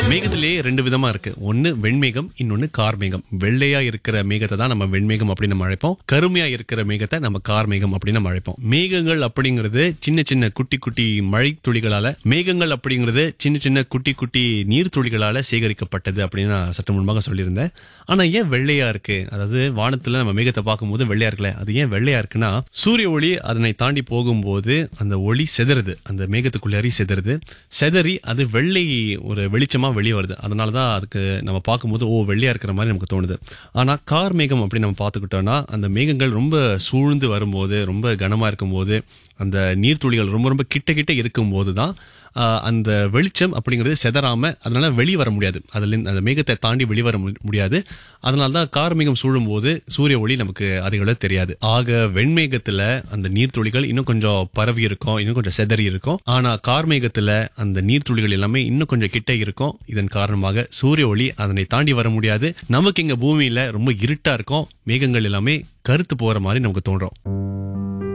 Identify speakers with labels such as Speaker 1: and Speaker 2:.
Speaker 1: மேகத்திலேயே ரெண்டு விதமா இருக்கு ஒன்னு வெண்மேகம் இன்னொன்னு கார்மேகம் வெள்ளையா இருக்கிற மேகத்தை தான் நம்ம வெண்மேகம் அப்படின்னு நம்ம அழைப்போம் கருமையா இருக்கிற மேகத்தை நம்ம கார்மேகம் அப்படின்னு நம்ம அழைப்போம் மேகங்கள் அப்படிங்கிறது சின்ன சின்ன குட்டி குட்டி மழை துளிகளால மேகங்கள் அப்படிங்கிறது சின்ன சின்ன குட்டி குட்டி நீர் துளிகளால சேகரிக்கப்பட்டது அப்படின்னு நான் சற்று முன்பாக சொல்லியிருந்தேன் ஆனா ஏன் வெள்ளையா இருக்கு அதாவது வானத்துல நம்ம மேகத்தை பார்க்கும்போது வெள்ளையா இருக்குல்ல அது ஏன் வெள்ளையா இருக்குன்னா சூரிய ஒளி அதனை தாண்டி போகும்போது அந்த ஒளி செதறுது அந்த மேகத்துக்குள்ளேறி செதறுது செதறி அது வெள்ளை ஒரு வெளிச்சமா வெளியே வருது அதனால தான் அதுக்கு நம்ம பார்க்கும்போது ஓ வெள்ளையா இருக்கிற மாதிரி நமக்கு தோணுது ஆனா கார் மேகம் அப்படி நம்ம பார்த்துக்கிட்டோம்னா அந்த மேகங்கள் ரொம்ப சூழ்ந்து வரும்போது ரொம்ப கனமா இருக்கும்போது அந்த நீர்த்துளிகள் ரொம்ப ரொம்ப கிட்ட கிட்ட இருக்கும்போது தான் ஆஹ், அந்த வெளிச்சம் அப்படிங்கிறது செதறாம அதனால வெளியே வர முடியாது அதுல அந்த மேகத்தை தாண்டி வெளிவர மு- முடியாது அதனால தான் கார் மேகம் சூழும் போது சூரிய ஒளி நமக்கு அதிகளவு தெரியாது ஆக வெண்மேகத்துல அந்த நீர்த்துளிகள் இன்னும் கொஞ்சம் பரவி இருக்கும் இன்னும் கொஞ்சம் செதறி இருக்கும் ஆனா கார் மேகத்துல அந்த நீர்த்துளிகள் எல்லாமே இன்னும் கொஞ்சம் கிட்ட இருக்கும் இதன் காரணமாக சூரிய ஒளி அதனை தாண்டி வர முடியாது நமக்கு இங்க பூமியில ரொம்ப இருட்டா இருக்கும் மேகங்கள் எல்லாமே கருத்து போற மாதிரி நமக்கு தோன்றும்